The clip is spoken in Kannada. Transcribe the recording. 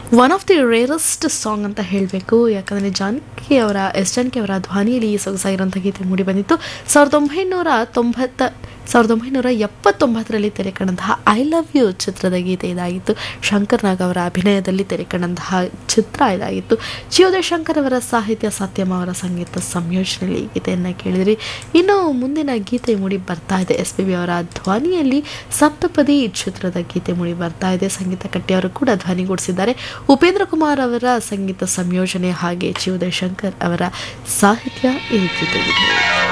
one of the rarest song ಅಂತ ಹೇಳಬೇಕು ಯಾಕಂದರೆ ಜಾನಕಿ ಅವರ ಎಸ್ ಜಾನಕಿ ಅವರ ಧ್ವನಿಯಲ್ಲಿ ಸೊಗಸಾಗಿರೋಂಥ ಗೀತೆ ಮೂಡಿ ಬಂದಿತ್ತು ಸಾವಿರದ ಒಂಬೈನೂರ ತೊಂಬತ್ತ ಸಾವಿರದ ಒಂಬೈನೂರ ಎಪ್ಪತ್ತೊಂಬತ್ತರಲ್ಲಿ ತೆರೆ ಕಂಡಂತಹ ಐ ಲವ್ ಯು ಚಿತ್ರದ ಗೀತೆ ಇದಾಗಿತ್ತು ಶಂಕರ್ ನಾಗ್ ಅವರ ಅಭಿನಯದಲ್ಲಿ ತೆರೆ ಕಂಡಂತಹ ಚಿತ್ರ ಇದಾಗಿತ್ತು ಚಿಯೋದಯ ಶಂಕರ್ ಅವರ ಸಾಹಿತ್ಯ ಸತ್ಯಂ ಅವರ ಸಂಗೀತ ಸಂಯೋಜನೆಯಲ್ಲಿ ಈ ಗೀತೆಯನ್ನು ಕೇಳಿದ್ರಿ ಇನ್ನು ಮುಂದಿನ ಗೀತೆ ಮೂಡಿ ಬರ್ತಾ ಇದೆ ಎಸ್ ಪಿ ಬಿ ಅವರ ಧ್ವನಿಯಲ್ಲಿ ಸಪ್ತಪದಿ ಚಿತ್ರದ ಗೀತೆ ಮೂಡಿ ಬರ್ತಾ ಇದೆ ಸಂಗೀತ ಕಟ್ಟಿಯವರು ಕೂಡ ಧ್ವನಿಗೂಡಿಸಿದ್ದಾರೆ ಉಪೇಂದ್ರ ಕುಮಾರ್ ಅವರ ಸಂಗೀತ ಸಂಯೋಜನೆ ಹಾಗೆ ಚಿಯೋದಯ ಶಂಕರ್ ಅವರ ಸಾಹಿತ್ಯ ಈ ಗೀತೆಗಿದೆ